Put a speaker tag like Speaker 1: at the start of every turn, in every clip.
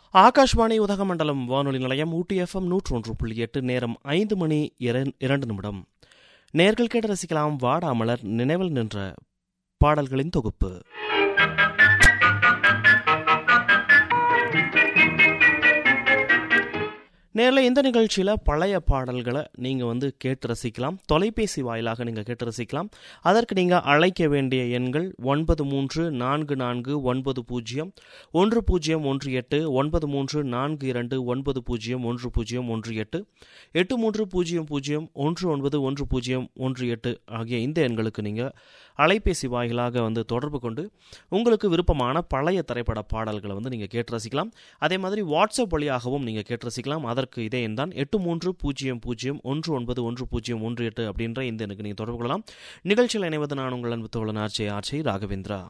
Speaker 1: ஆகாஷ்வாணி உதகமண்டலம் வானொலி நிலையம் ஊட்டி எஃப்எம் நூற்று ஒன்று புள்ளி எட்டு நேரம் ஐந்து மணி இரண்- இரண்டு நிமிடம் நேர்கள் கேட்டு ரசிக்கலாம் வாடாமலர் நினைவில் நின்ற பாடல்களின் தொகுப்பு நேரில் இந்த நிகழ்ச்சியில் பழைய பாடல்களை நீங்கள் வந்து கேட்டு ரசிக்கலாம் தொலைபேசி வாயிலாக நீங்கள் கேட்டு ரசிக்கலாம் அதற்கு நீங்கள் அழைக்க வேண்டிய எண்கள் ஒன்பது மூன்று நான்கு நான்கு ஒன்பது பூஜ்ஜியம் ஒன்று பூஜ்ஜியம் ஒன்று எட்டு ஒன்பது மூன்று நான்கு இரண்டு ஒன்பது பூஜ்ஜியம் ஒன்று பூஜ்ஜியம் ஒன்று எட்டு எட்டு மூன்று பூஜ்ஜியம் பூஜ்ஜியம் ஒன்று ஒன்பது ஒன்று பூஜ்ஜியம் ஒன்று எட்டு ஆகிய இந்த எண்களுக்கு நீங்கள் அலைபேசி வாயிலாக வந்து தொடர்பு கொண்டு உங்களுக்கு விருப்பமான பழைய திரைப்பட பாடல்களை வந்து நீங்கள் கேட்டு ரசிக்கலாம் அதே மாதிரி வாட்ஸ்அப் வழியாகவும் நீங்கள் கேட்டு ரசிக்கலாம் அதற்கு இதே எண் தான் எட்டு மூன்று பூஜ்ஜியம் பூஜ்ஜியம் ஒன்று ஒன்பது ஒன்று பூஜ்ஜியம் ஒன்று எட்டு அப்படின்ற இந்த எண்ணுக்கு நீங்கள் தொடர்பு கொள்ளலாம் நிகழ்ச்சியில் இணைவது நான் உங்கள் அன்பு தோழன் ஆர்ச்சை ஆர்ச்சை ராகவேந்திரா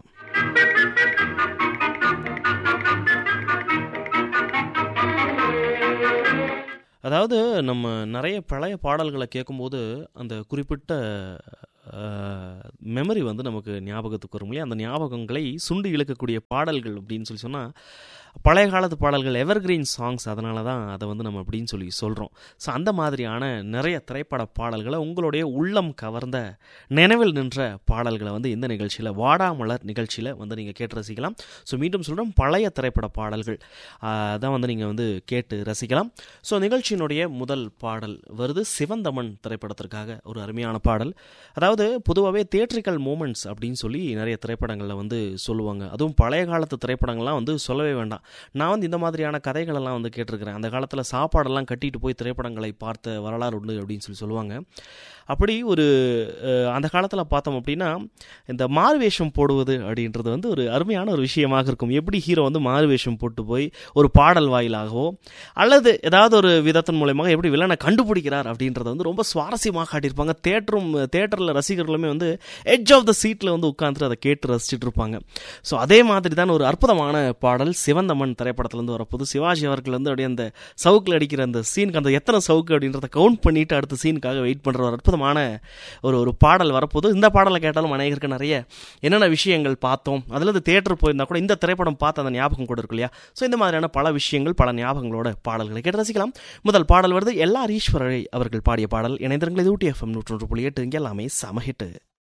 Speaker 1: அதாவது நம்ம நிறைய பழைய பாடல்களை கேட்கும்போது அந்த குறிப்பிட்ட மெமரி வந்து நமக்கு ஞாபகத்துக்கு வரும் இல்லையா அந்த ஞாபகங்களை சுண்டி இழுக்கக்கூடிய பாடல்கள் அப்படின்னு சொல்லி சொன்னால் பழைய காலத்து பாடல்கள் எவர்கிரீன் சாங்ஸ் அதனால தான் அதை வந்து நம்ம அப்படின்னு சொல்லி சொல்கிறோம் ஸோ அந்த மாதிரியான நிறைய திரைப்பட பாடல்களை உங்களுடைய உள்ளம் கவர்ந்த நினைவில் நின்ற பாடல்களை வந்து இந்த நிகழ்ச்சியில் வாடாமலர் நிகழ்ச்சியில் வந்து நீங்கள் கேட்டு ரசிக்கலாம் ஸோ மீண்டும் சொல்கிறோம் பழைய திரைப்பட பாடல்கள் தான் வந்து நீங்கள் வந்து கேட்டு ரசிக்கலாம் ஸோ நிகழ்ச்சியினுடைய முதல் பாடல் வருது சிவந்தமன் திரைப்படத்திற்காக ஒரு அருமையான பாடல் அதாவது பொதுவாகவே தியேட்ரிக்கல் மூமெண்ட்ஸ் அப்படின்னு சொல்லி நிறைய திரைப்படங்களில் வந்து சொல்லுவாங்க அதுவும் பழைய காலத்து திரைப்படங்கள்லாம் வந்து சொல்லவே வேண்டாம் நான் வந்து இந்த மாதிரியான கதைகளெல்லாம் வந்து கேட்டிருக்கிறேன் அந்த காலத்தில் சாப்பாடெல்லாம் கட்டிட்டு போய் திரைப்படங்களை பார்த்த வரலாறு உண்டு அப்படின்னு சொல்லி சொல்லுவாங்க அப்படி ஒரு அஹ், அந்த காலத்தில் பார்த்தோம் அப்படின்னா இந்த மாறுவேஷம் போடுவது அப்படின்றது வந்து ஒரு அருமையான ஒரு விஷயமாக இருக்கும் எப்படி ஹீரோ வந்து மாறுவேஷம் போட்டு போய் ஒரு பாடல் வாயிலாகவோ அல்லது ஏதாவது ஒரு விதத்தின் மூலயமாக எப்படி வில்லனை கண்டுபிடிக்கிறார் அப்படின்றத வந்து ரொம்ப சுவாரஸ்யமாக காட்டியிருப்பாங்க தேட்டரும் தேட்டரில் ரசிகர்களுமே வந்து எட்ஜ் ஆஃப் த சீட்டில் வந்து உட்காந்துட்டு அதை கேட்டு ரசிச்சுட்டு இருப்பாங்க ஸோ அதே மாதிரி தான் ஒரு அற்புதமான பாடல் சிவந்தமன் திரைப்படத்துலேருந்து வரப்போது சிவாஜி அவர்கள் வந்து அப்படியே அந்த சவுக்கில் அடிக்கிற அந்த சீனுக்கு அந்த எத்தனை சவுக்கு அப்படின்றத கவுண்ட் பண்ணிட்டு அடுத்த சீனுக்காக வெயிட் பண்ணுற ஒரு அற்புதமான ஒரு ஒரு பாடல் வரப்போது இந்த பாடலை கேட்டாலும் அநேகருக்கு நிறைய என்னென்ன விஷயங்கள் பார்த்தோம் அதில் இந்த தேட்டர் போயிருந்தா கூட இந்த திரைப்படம் பார்த்த அந்த ஞாபகம் கூட இருக்கு இல்லையா ஸோ இந்த மாதிரியான பல விஷயங்கள் பல ஞாபகங்களோட பாடல்களை கேட்டு ரசிக்கலாம் முதல் பாடல் வருது எல்லார் ஈஸ்வரரை அவர்கள் பாடிய பாடல் இணைந்திருங்கள் இது ஊட்டி எஃப்எம் நூற்றொன்று புள்ளி எட்டு இங்கே எல்லாமே சமஹிட்டு